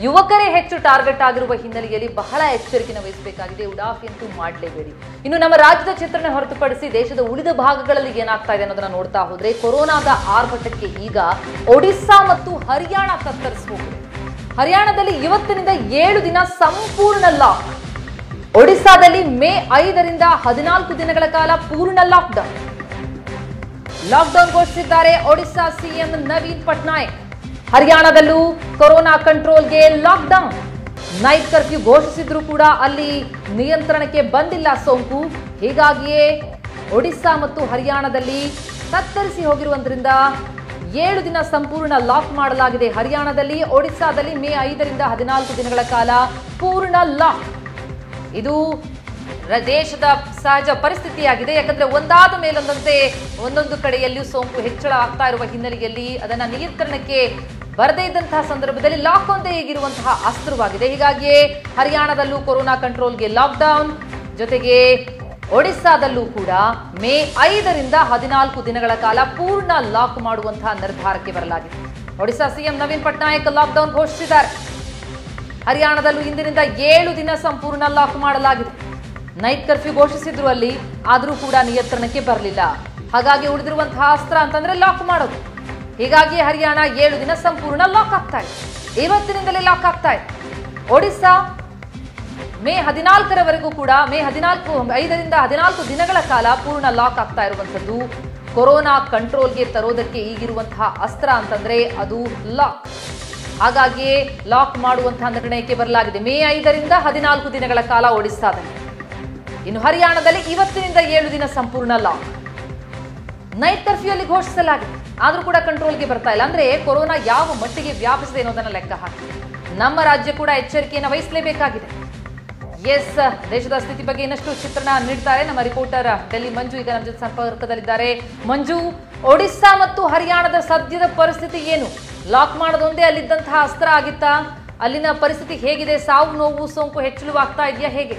ಯುವಕರೇ ಹೆಚ್ಚು ಟಾರ್ಗೆಟ್ ಆಗಿರುವ ಹಿನ್ನೆಲೆಯಲ್ಲಿ ಬಹಳ ಎಚ್ಚರಿಕೆನ ವಹಿಸಬೇಕಾಗಿದೆ ಉಡಾಫಿ ಅಂತೂ ಮಾಡಲೇಬೇಡಿ ಇನ್ನು ನಮ್ಮ ರಾಜ್ಯದ ಚಿತ್ರಣ ಹೊರತುಪಡಿಸಿ ದೇಶದ ಉಳಿದ ಭಾಗಗಳಲ್ಲಿ ಏನಾಗ್ತಾ ಇದೆ ಅನ್ನೋದನ್ನ ನೋಡ್ತಾ ಹೋದ್ರೆ ಕೊರೋನಾದ ಆರ್ಭಟಕ್ಕೆ ಈಗ ಒಡಿಸ್ಸಾ ಮತ್ತು ಹರಿಯಾಣ ತತ್ತರಿಸಿ ಹೋಗಿದೆ ಹರಿಯಾಣದಲ್ಲಿ ಇವತ್ತಿನಿಂದ ಏಳು ದಿನ ಸಂಪೂರ್ಣ ಲಾಕ್ ಒಡಿಸ್ಸಾದಲ್ಲಿ ಮೇ ಐದರಿಂದ ಹದಿನಾಲ್ಕು ದಿನಗಳ ಕಾಲ ಪೂರ್ಣ ಲಾಕ್ಡೌನ್ ಲಾಕ್ಡೌನ್ ಘೋಷಿಸಿದ್ದಾರೆ ಒಡಿಶಾ ಸಿಎಂ ನವೀನ್ ಪಟ್ನಾಯಕ್ ಹರಿಯಾಣದಲ್ಲೂ ಕೊರೋನಾ ಕಂಟ್ರೋಲ್ಗೆ ಲಾಕ್ಡೌನ್ ನೈಟ್ ಕರ್ಫ್ಯೂ ಘೋಷಿಸಿದ್ರು ಕೂಡ ಅಲ್ಲಿ ನಿಯಂತ್ರಣಕ್ಕೆ ಬಂದಿಲ್ಲ ಸೋಂಕು ಹೀಗಾಗಿಯೇ ಒಡಿಶಾ ಮತ್ತು ಹರಿಯಾಣದಲ್ಲಿ ತತ್ತರಿಸಿ ಹೋಗಿರುವುದರಿಂದ ಏಳು ದಿನ ಸಂಪೂರ್ಣ ಲಾಕ್ ಮಾಡಲಾಗಿದೆ ಹರಿಯಾಣದಲ್ಲಿ ಒಡಿಶಾದಲ್ಲಿ ಮೇ ಐದರಿಂದ ಹದಿನಾಲ್ಕು ದಿನಗಳ ಕಾಲ ಪೂರ್ಣ ಲಾಕ್ ಇದು ರ- ದೇಶದ ಸಹಜ ಪರಿಸ್ಥಿತಿಯಾಗಿದೆ ಯಾಕಂದ್ರೆ ಒಂದಾದ ಮೇಲೊಂದಂತೆ ಒಂದೊಂದು ಕಡೆಯಲ್ಲಿಯೂ ಸೋಂಕು ಹೆಚ್ಚಳ ಆಗ್ತಾ ಇರುವ ಹಿನ್ನೆಲೆಯಲ್ಲಿ ಅದನ್ನ ನಿಯಂತ್ರಣಕ್ಕೆ ಬರದೇ ಇದ್ದಂತಹ ಸಂದರ್ಭದಲ್ಲಿ ಲಾಕ್ ಒಂದೇ ಈಗಿರುವಂತಹ ಅಸ್ತ್ರವಾಗಿದೆ ಹೀಗಾಗಿಯೇ ಹರಿಯಾಣದಲ್ಲೂ ಕೊರೋನಾ ಕಂಟ್ರೋಲ್ಗೆ ಲಾಕ್ಡೌನ್ ಜೊತೆಗೆ ಒಡಿಸ್ಸಾದಲ್ಲೂ ಕೂಡ ಮೇ ಐದರಿಂದ ಹದಿನಾಲ್ಕು ದಿನಗಳ ಕಾಲ ಪೂರ್ಣ ಲಾಕ್ ಮಾಡುವಂತಹ ನಿರ್ಧಾರಕ್ಕೆ ಬರಲಾಗಿದೆ ಒಡಿಶಾ ಸಿಎಂ ನವೀನ್ ಪಟ್ನಾಯಕ್ ಲಾಕ್ಡೌನ್ ಘೋಷಿಸಿದ್ದಾರೆ ಹರಿಯಾಣದಲ್ಲೂ ಇಂದಿನಿಂದ ಏಳು ದಿನ ಸಂಪೂರ್ಣ ಲಾಕ್ ಮಾಡಲಾಗಿದೆ ನೈಟ್ ಕರ್ಫ್ಯೂ ಘೋಷಿಸಿದ್ರು ಅಲ್ಲಿ ಆದರೂ ಕೂಡ ನಿಯಂತ್ರಣಕ್ಕೆ ಬರಲಿಲ್ಲ ಹಾಗಾಗಿ ಉಳಿದಿರುವಂತಹ ಅಸ್ತ್ರ ಅಂತಂದ್ರೆ ಲಾಕ್ ಮಾಡೋದು ಹೀಗಾಗಿ ಹರಿಯಾಣ ಏಳು ದಿನ ಸಂಪೂರ್ಣ ಲಾಕ್ ಆಗ್ತಾ ಇದೆ ಇವತ್ತಿನಿಂದಲೇ ಲಾಕ್ ಆಗ್ತಾ ಇದೆ ಒಡಿಸ್ಸಾ ಮೇ ಹದಿನಾಲ್ಕರವರೆಗೂ ಕೂಡ ಮೇ ಹದಿನಾಲ್ಕು ಐದರಿಂದ ಹದಿನಾಲ್ಕು ದಿನಗಳ ಕಾಲ ಪೂರ್ಣ ಲಾಕ್ ಆಗ್ತಾ ಇರುವಂಥದ್ದು ಕೊರೋನಾ ಕಂಟ್ರೋಲ್ಗೆ ತರೋದಕ್ಕೆ ಈಗಿರುವಂತಹ ಅಸ್ತ್ರ ಅಂತಂದ್ರೆ ಅದು ಲಾಕ್ ಹಾಗಾಗಿಯೇ ಲಾಕ್ ಮಾಡುವಂತಹ ನಿರ್ಣಯಕ್ಕೆ ಬರಲಾಗಿದೆ ಮೇ ಐದರಿಂದ ಹದಿನಾಲ್ಕು ದಿನಗಳ ಕಾಲ ಒಡಿಸ್ಸಾದಲ್ಲಿ ಇನ್ನು ಹರಿಯಾಣದಲ್ಲಿ ಇವತ್ತಿನಿಂದ ಏಳು ದಿನ ಸಂಪೂರ್ಣ ಲಾಕ್ ನೈಟ್ ಕರ್ಫ್ಯೂ ಅಲ್ಲಿ ಘೋಷಿಸಲಾಗಿದೆ ಆದ್ರೂ ಕೂಡ ಕಂಟ್ರೋಲ್ಗೆ ಬರ್ತಾ ಇಲ್ಲ ಅಂದ್ರೆ ಕೊರೋನಾ ಯಾವ ಮಟ್ಟಿಗೆ ವ್ಯಾಪಿಸಿದೆ ಅನ್ನೋದನ್ನ ಲೆಕ್ಕ ಹಾಕಿ ನಮ್ಮ ರಾಜ್ಯ ಕೂಡ ಎಚ್ಚರಿಕೆಯನ್ನು ವಹಿಸಲೇಬೇಕಾಗಿದೆ ಎಸ್ ದೇಶದ ಸ್ಥಿತಿ ಬಗ್ಗೆ ಇನ್ನಷ್ಟು ಚಿತ್ರಣ ನೀಡ್ತಾರೆ ನಮ್ಮ ರಿಪೋರ್ಟರ್ ಡೆಲ್ಲಿ ಮಂಜು ಈಗ ನಮ್ಮ ಜೊತೆ ಸಂಪರ್ಕದಲ್ಲಿದ್ದಾರೆ ಮಂಜು ಒಡಿಸ್ಸಾ ಮತ್ತು ಹರಿಯಾಣದ ಸದ್ಯದ ಪರಿಸ್ಥಿತಿ ಏನು ಲಾಕ್ ಮಾಡೋದೊಂದೇ ಅಲ್ಲಿದ್ದಂತಹ ಅಸ್ತ್ರ ಆಗಿತ್ತಾ ಅಲ್ಲಿನ ಪರಿಸ್ಥಿತಿ ಹೇಗಿದೆ ಸಾವು ನೋವು ಸೋಂಕು ಹೆಚ್ಚಳವಾಗ್ತಾ ಇದೆಯಾ ಹೇಗೆ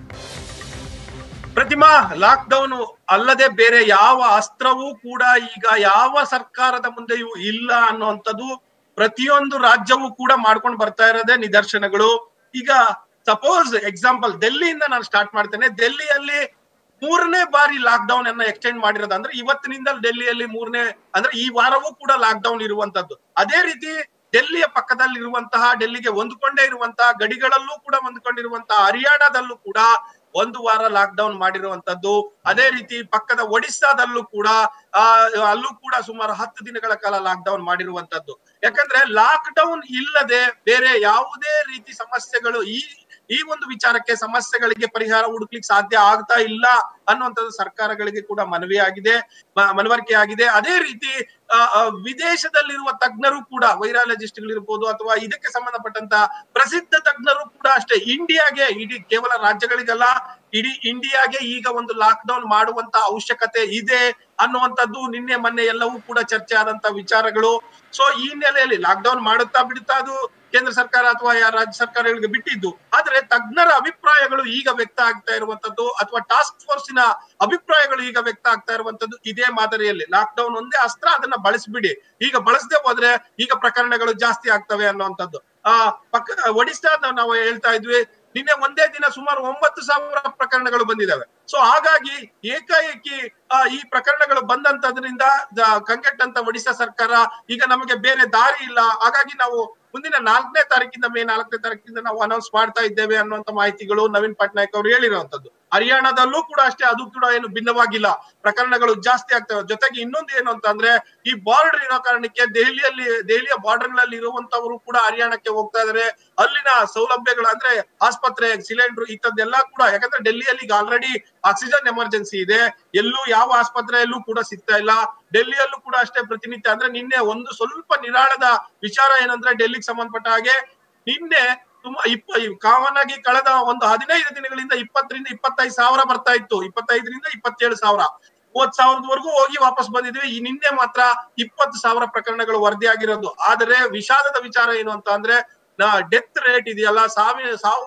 ಪ್ರತಿಮಾ ಲಾಕ್ ಡೌನ್ ಅಲ್ಲದೆ ಬೇರೆ ಯಾವ ಅಸ್ತ್ರವೂ ಕೂಡ ಈಗ ಯಾವ ಸರ್ಕಾರದ ಮುಂದೆಯೂ ಇಲ್ಲ ಅನ್ನುವಂಥದ್ದು ಪ್ರತಿಯೊಂದು ರಾಜ್ಯವೂ ಕೂಡ ಮಾಡ್ಕೊಂಡು ಬರ್ತಾ ಇರೋದೇ ನಿದರ್ಶನಗಳು ಈಗ ಸಪೋಸ್ ಎಕ್ಸಾಂಪಲ್ ಡೆಲ್ಲಿಯಿಂದ ನಾನು ಸ್ಟಾರ್ಟ್ ಮಾಡ್ತೇನೆ ಡೆಲ್ಲಿಯಲ್ಲಿ ಮೂರನೇ ಬಾರಿ ಲಾಕ್ ಡೌನ್ ಅನ್ನ ಎಕ್ಸ್ಟೆಂಡ್ ಮಾಡಿರೋದು ಅಂದ್ರೆ ಇವತ್ತಿನಿಂದ ಡೆಲ್ಲಿಯಲ್ಲಿ ಮೂರನೇ ಅಂದ್ರೆ ಈ ವಾರವೂ ಕೂಡ ಲಾಕ್ ಡೌನ್ ಇರುವಂತದ್ದು ಅದೇ ರೀತಿ ಡೆಲ್ಲಿಯ ಪಕ್ಕದಲ್ಲಿರುವಂತಹ ಡೆಲ್ಲಿಗೆ ಹೊಂದ್ಕೊಂಡೇ ಇರುವಂತಹ ಗಡಿಗಳಲ್ಲೂ ಕೂಡ ಹೊಂದ್ಕೊಂಡಿರುವಂತಹ ಹರಿಯಾಣದಲ್ಲೂ ಕೂಡ ಒಂದು ವಾರ ಲಾಕ್ ಡೌನ್ ಮಾಡಿರುವಂತದ್ದು ಅದೇ ರೀತಿ ಪಕ್ಕದ ಒಡಿಸ್ಸಾದಲ್ಲೂ ಕೂಡ ಆ ಅಲ್ಲೂ ಕೂಡ ಸುಮಾರು ಹತ್ತು ದಿನಗಳ ಕಾಲ ಲಾಕ್ ಡೌನ್ ಮಾಡಿರುವಂತದ್ದು ಯಾಕಂದ್ರೆ ಲಾಕ್ ಡೌನ್ ಇಲ್ಲದೆ ಬೇರೆ ಯಾವುದೇ ರೀತಿ ಸಮಸ್ಯೆಗಳು ಈ ಈ ಒಂದು ವಿಚಾರಕ್ಕೆ ಸಮಸ್ಯೆಗಳಿಗೆ ಪರಿಹಾರ ಹುಡುಕ್ಲಿಕ್ಕೆ ಸಾಧ್ಯ ಆಗ್ತಾ ಇಲ್ಲ ಅನ್ನುವಂಥದ್ದು ಸರ್ಕಾರಗಳಿಗೆ ಕೂಡ ಮನವಿ ಆಗಿದೆ ಮ- ಮನವರಿಕೆ ಆಗಿದೆ ಅದೇ ರೀತಿ ಆ, ಆ, ವಿದೇಶದಲ್ಲಿರುವ ತಜ್ಞರು ಕೂಡ ವೈರಾಲಜಿಸ್ಟ್ಗಳಿರ್ಬೋದು ಅಥವಾ ಇದಕ್ಕೆ ಸಂಬಂಧಪಟ್ಟಂತ ಪ್ರಸಿದ್ಧ ತಜ್ಞರು ಕೂಡ ಅಷ್ಟೇ ಇಂಡಿಯಾಗೆ ಇಡೀ ಕೇವಲ ರಾಜ್ಯಗಳಿಗಲ್ಲ ಇಡೀ ಇಂಡಿಯಾಗೆ ಈಗ ಒಂದು ಲಾಕ್ ಡೌನ್ ಮಾಡುವಂತ ಅವಶ್ಯಕತೆ ಇದೆ ಅನ್ನುವಂಥದ್ದು ನಿನ್ನೆ ಮೊನ್ನೆ ಎಲ್ಲವೂ ಕೂಡ ಚರ್ಚೆ ಆದಂತ ವಿಚಾರಗಳು ಸೊ ಈ ಹಿನ್ನೆಲೆಯಲ್ಲಿ ಲಾಕ್ ಡೌನ್ ಮಾಡುತ್ತಾ ಬಿಡುತ್ತಾ ಅದು ಕೇಂದ್ರ ಸರ್ಕಾರ ಅಥವಾ ಯಾ- ರಾಜ್ಯ ಸರ್ಕಾರಗಳಿಗೆ ಬಿಟ್ಟಿದ್ದು ಆದ್ರೆ ತಜ್ಞರ ಅಭಿಪ್ರಾಯಗಳು ಈಗ ವ್ಯಕ್ತ ಆಗ್ತಾ ಇರುವಂತದ್ದು ಅಥವಾ ಟಾಸ್ಕ್ ಫೋರ್ಸಿನ ಅಭಿಪ್ರಾಯಗಳು ಈಗ ವ್ಯಕ್ತ ಆಗ್ತಾ ಇರುವಂತದ್ದು ಇದೇ ಮಾದರಿಯಲ್ಲಿ ಲಾಕ್ ಡೌನ್ ಒಂದೇ ಅಸ್ತ್ರ ಅದನ್ನ ಬಳಸ್ಬಿಡಿ ಈಗ ಬಳಸದೆ ಹೋದ್ರೆ ಈಗ ಪ್ರಕರಣಗಳು ಜಾಸ್ತಿ ಆಗ್ತವೆ ಅನ್ನುವಂಥದ್ದು ಆ ಪಕ್ಕ ಒಡಿಸ್ಸಾದ ನಾವು ಹೇಳ್ತಾ ಇದ್ವಿ ನಿನ್ನೆ ಒಂದೇ ದಿನ ಸುಮಾರು ಒಂಬತ್ತು ಸಾವಿರ ಪ್ರಕರಣಗಳು ಬಂದಿದ್ದಾವೆ ಸೊ ಹಾಗಾಗಿ ಏಕಾಏಕಿ ಆ, ಈ ಪ್ರಕರಣಗಳು ಬಂದಂತದ್ರಿಂದ ದ- ಕಂಗೆಟ್ಟಂತ ಒಡಿಶಾ ಸರ್ಕಾರ ಈಗ ನಮಗೆ ಬೇರೆ ದಾರಿ ಇಲ್ಲ ಹಾಗಾಗಿ ನಾವು ಮುಂದಿನ ನಾಲ್ಕನೇ ತಾರೀಕಿಂದ ಮೇ ನಾಲ್ಕನೇ ತಾರೀಕಿಂದ ನಾವು ಅನೌನ್ಸ್ ಮಾಡ್ತಾ ಇದ್ದೇವೆ ಅನ್ನುವಂತ ಮಾಹಿತಿಗಳು ನವೀನ್ ಪಟ್ನಾಯಕ್ ಅವರು ಹೇಳಿರುವಂತದ್ದು ಹರಿಯಾಣದಲ್ಲೂ ಕೂಡ ಅಷ್ಟೇ ಅದು ಕೂಡ ಏನು ಭಿನ್ನವಾಗಿಲ್ಲ ಪ್ರಕರಣಗಳು ಜಾಸ್ತಿ ಆಗ್ತವೆ ಜೊತೆಗೆ ಇನ್ನೊಂದು ಏನು ಅಂತ ಅಂದ್ರೆ ಈ ಬಾರ್ಡರ್ ಇರೋ ಕಾರಣಕ್ಕೆ ದೆಹಲಿಯಲ್ಲಿ ದೆಹಲಿಯ ಬಾರ್ಡರ್ ಗಳಲ್ಲಿ ಇರುವಂತವರು ಕೂಡ ಹರಿಯಾಣಕ್ಕೆ ಹೋಗ್ತಾ ಇದಾರೆ ಅಲ್ಲಿನ ಸೌಲಭ್ಯಗಳು ಅಂದ್ರೆ ಆಸ್ಪತ್ರೆ ಸಿಲಿಂಡರ್ ಇಂಥದ್ದೆಲ್ಲ ಕೂಡ ಯಾಕಂದ್ರೆ ಡೆಲ್ಲಿಯಲ್ಲಿ ಈಗ ಆಲ್ರೆಡಿ ಆಕ್ಸಿಜನ್ ಎಮರ್ಜೆನ್ಸಿ ಇದೆ ಎಲ್ಲೂ ಯಾವ ಆಸ್ಪತ್ರೆಯಲ್ಲೂ ಕೂಡ ಸಿಗ್ತಾ ಇಲ್ಲ ಡೆಲ್ಲಿಯಲ್ಲೂ ಕೂಡ ಅಷ್ಟೇ ಪ್ರತಿನಿತ್ಯ ಅಂದ್ರೆ ನಿನ್ನೆ ಒಂದು ಸ್ವಲ್ಪ ನಿರಾಳದ ವಿಚಾರ ಏನಂದ್ರೆ ಡೆಲ್ಲಿಗೆ ಸಂಬಂಧಪಟ್ಟ ಹಾಗೆ ನಿನ್ನೆ ತುಂಬಾ ಇಪ್ಪ ಕಾಮನ್ ಆಗಿ ಕಳೆದ ಒಂದು ಹದಿನೈದು ದಿನಗಳಿಂದ ಇಪ್ಪತ್ತರಿಂದ ಇಪ್ಪತ್ತೈದು ಸಾವಿರ ಬರ್ತಾ ಇತ್ತು ಇಪ್ಪತ್ತೈದರಿಂದ ಇಪ್ಪತ್ತೇಳು ಸಾವಿರ ಮೂವತ್ ಸಾವಿರದವರೆಗೂ ಹೋಗಿ ವಾಪಸ್ ಬಂದಿದ್ವಿ ಈ ನಿನ್ನೆ ಮಾತ್ರ ಇಪ್ಪತ್ತು ಸಾವಿರ ಪ್ರಕರಣಗಳು ವರದಿಯಾಗಿರೋದು ಆದರೆ ವಿಷಾದದ ವಿಚಾರ ಏನು ಅಂತ ಅಂದ್ರೆ ಡೆತ್ ರೇಟ್ ಇದೆಯಲ್ಲ ಸಾವಿನ ಸಾವು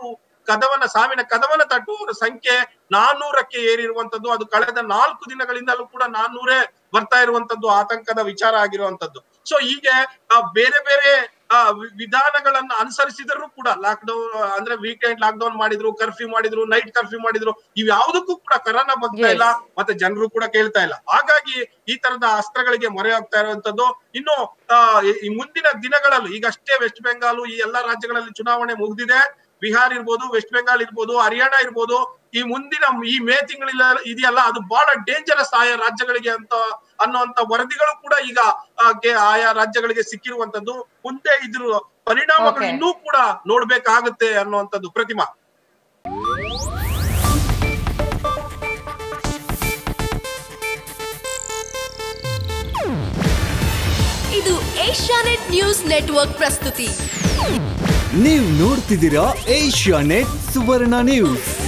ಕದವನ ಸಾವಿನ ಕದವನ ತಟ್ಟುವವರ ಸಂಖ್ಯೆ ನಾನ್ನೂರಕ್ಕೆ ಏರಿರುವಂತದ್ದು ಅದು ಕಳೆದ ನಾಲ್ಕು ದಿನಗಳಿಂದಲೂ ಕೂಡ ನಾನ್ನೂರೇ ಬರ್ತಾ ಇರುವಂತದ್ದು ಆತಂಕದ ವಿಚಾರ ಆಗಿರುವಂತದ್ದು ಸೊ ಹೀಗೆ ಆ, ಬೇರೆ ಬೇರೆ ಆ, ವಿ- ವಿಧಾನಗಳನ್ನ ಅನುಸರಿಸಿದರೂ ಕೂಡ ಲಾಕ್ ಡೌನ್ ಅಂದ್ರೆ ವೀಕೆಂಡ್ ಲಾಕ್ ಡೌನ್ ಮಾಡಿದ್ರು ಕರ್ಫ್ಯೂ ಮಾಡಿದ್ರು ನೈಟ್ ಕರ್ಫ್ಯೂ ಮಾಡಿದ್ರು ಇವ್ ಯಾವುದಕ್ಕೂ ಕೂಡ ಕರೋನಾ ಬರ್ತಾ ಇಲ್ಲ ಮತ್ತೆ ಜನರು ಕೂಡ ಕೇಳ್ತಾ ಇಲ್ಲ ಹಾಗಾಗಿ ಈ ತರದ ಅಸ್ತ್ರಗಳಿಗೆ ಮೊರೆ ಹೋಗ್ತಾ ಇರುವಂತದ್ದು ಇನ್ನು ಆ, ಈ- ಈ ಮುಂದಿನ ದಿನಗಳಲ್ಲೂ ಈಗಷ್ಟೇ ವೆಸ್ಟ್ ಬೆಂಗಾಲ್ ಈ ಎಲ್ಲಾ ರಾಜ್ಯಗಳಲ್ಲಿ ಚುನಾವಣೆ ಮುಗ್ದಿದೆ ಬಿಹಾರ್ ಇರ್ಬೋದು ವೆಸ್ಟ್ ಬೆಂಗಾಲ್ ಇರ್ಬೋದು ಹರಿಯಾಣ ಇರ್ಬೋದು ಈ ಮುಂದಿನ ಈ ಮೇ ತಿಂಗಳಿಲ್ಲ ಇದೆಯಲ್ಲ ಅದು ಬಹಳ ಡೇಂಜರಸ್ ಆಯಾ ರಾಜ್ಯಗಳಿಗೆ ಅಂತ ಅನ್ನುವಂತ ವರದಿಗಳು ಕೂಡ ಈಗ ಆ, ಗೆ- ಆಯಾ ರಾಜ್ಯಗಳಿಗೆ ಸಿಕ್ಕಿರುವಂತದ್ದು ಮುಂದೆ ಇದ್ರ ಪರಿಣಾಮಗಳು Okay. ಇನ್ನೂ ಕೂಡ ನೋಡ್ಬೇಕಾಗುತ್ತೆ ಅನ್ನುವಂಥದ್ದು ಪ್ರತಿಮಾ ಇದು ಏಷ್ಯಾನೆಟ್ ನ್ಯೂಸ್ ನೆಟ್ವರ್ಕ್ ಪ್ರಸ್ತುತಿ ನೀವು ನೋಡ್ತಿದ್ದೀರಾ ಏಷ್ಯಾ ನೆಟ್ ಸುವರ್ಣ ನ್ಯೂಸ್